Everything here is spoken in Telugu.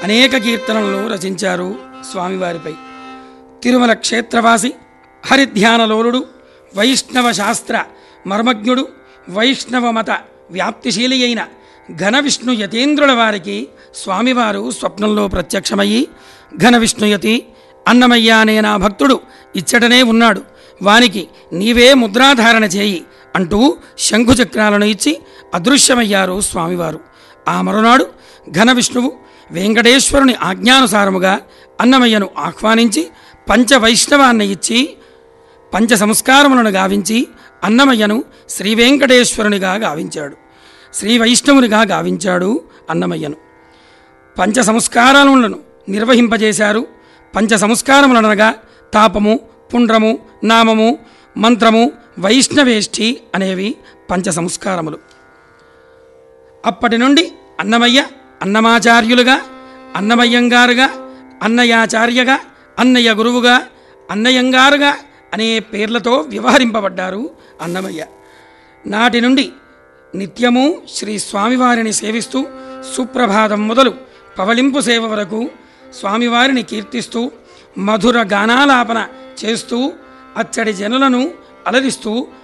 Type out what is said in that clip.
అనేక కీర్తనలను రచించారు స్వామివారిపై తిరుమల క్షేత్రవాసి హరిధ్యానలోలుడు వైష్ణవ శాస్త్ర మర్మజ్ఞుడు వైష్ణవ మత వ్యాప్తిశీలి అయిన ఘన విష్ణు యతీంద్రుల వారికి స్వామివారు స్వప్నంలో ప్రత్యక్షమయ్యి ఘన విష్ణుయతి అన్నమయ్య అనే నా భక్తుడు ఇచ్చటనే ఉన్నాడు వానికి నీవే ముద్రాధారణ చేయి అంటూ శంఖుచక్రాలను ఇచ్చి అదృశ్యమయ్యారు స్వామివారు ఆ మరునాడు ఘన విష్ణువు వెంకటేశ్వరుని ఆజ్ఞానుసారముగా అన్నమయ్యను ఆహ్వానించి పంచవైష్ణవాన్ని ఇచ్చి పంచ సంస్కారములను గావించి అన్నమయ్యను శ్రీ వెంకటేశ్వరునిగా గావించాడు శ్రీ వైష్ణవునిగా గావించాడు అన్నమయ్యను పంచ సంస్కారాలను నిర్వహింపజేశారు పంచ సంస్కారములనగా తాపము పుండ్రము నామము మంత్రము వైష్ణవేష్ఠి అనేవి పంచ సంస్కారములు అప్పటి నుండి అన్నమయ్య అన్నమాచార్యులుగా అన్నమయ్యంగారుగా అన్నయాచార్యగా అన్నయ్య గురువుగా అన్నయ్యంగారుగా అనే పేర్లతో వ్యవహరింపబడ్డారు అన్నమయ్య నాటి నుండి నిత్యము శ్రీ స్వామివారిని సేవిస్తూ సుప్రభాతం మొదలు పవళింపు సేవ వరకు స్వామివారిని కీర్తిస్తూ మధుర గానాలాపన చేస్తూ అచ్చడి జనులను అలరిస్తూ